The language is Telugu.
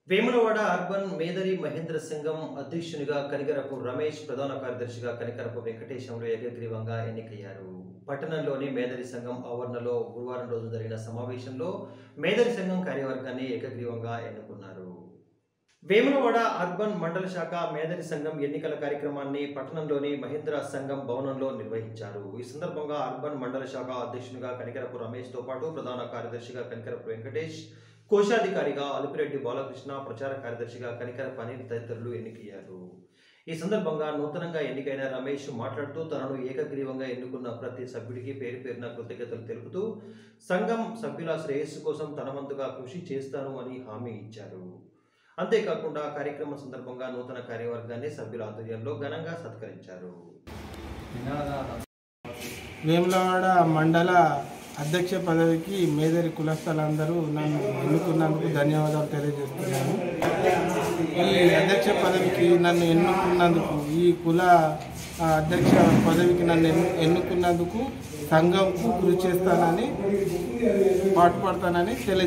వేములవాడ అర్బన్ మేదరి మహేంద్ర సంఘం అధ్యక్షునిగా కనికరపు రమేష్ ప్రధాన కార్యదర్శిగా కనికరపు వెంకటేశంలో ఏకగ్రీవంగా ఎన్నికయ్యారు పట్టణంలోని మేదరి సంఘం ఆవరణలో గురువారం రోజు జరిగిన సమావేశంలో మేదరి సంఘం కార్యవర్గాన్ని ఏకగ్రీవంగా ఎన్నుకున్నారు వేములవాడ అర్బన్ మండల శాఖ మేదరి సంఘం ఎన్నికల కార్యక్రమాన్ని పట్టణంలోని మహేంద్ర సంఘం భవనంలో నిర్వహించారు ఈ సందర్భంగా అర్బన్ మండల శాఖ అధ్యక్షునిగా కనికరపు రమేష్తో పాటు ప్రధాన కార్యదర్శిగా కనికరపు వెంకటేష్ కోశాధికారిగా అలిపిరెడ్డి బాలకృష్ణ ప్రచార కార్యదర్శిగా కనికరపు అనిల్ తదితరులు ఎన్నికయ్యారు ఈ సందర్భంగా నూతనంగా ఎన్నికైన రమేష్ మాట్లాడుతూ తనను ఏకగ్రీవంగా ఎన్నుకున్న ప్రతి సభ్యుడికి పేరు పేరున కృతజ్ఞతలు తెలుపుతూ సంఘం సభ్యుల శ్రేయస్సు కోసం తన వంతుగా కృషి చేస్తాను అని హామీ ఇచ్చారు అంతేకాకుండా కార్యక్రమం సందర్భంగా నూతన కార్యవర్గాన్ని సభ్యుల ఆధ్వర్యంలో ఘనంగా సత్కరించారు వేములవాడ మండల అధ్యక్ష పదవికి మేదరి కులస్థలందరూ నన్ను ఎన్నుకున్నందుకు ధన్యవాదాలు తెలియజేస్తున్నాను ఈ అధ్యక్ష పదవికి నన్ను ఎన్నుకున్నందుకు ఈ కుల ఆ, అధ్యక్ష పదవికి నన్ను ఎన్ను- ఎన్నుకున్నందుకు సంఘంకు కృషి చేస్తానని పాటుపడతానని తెలియ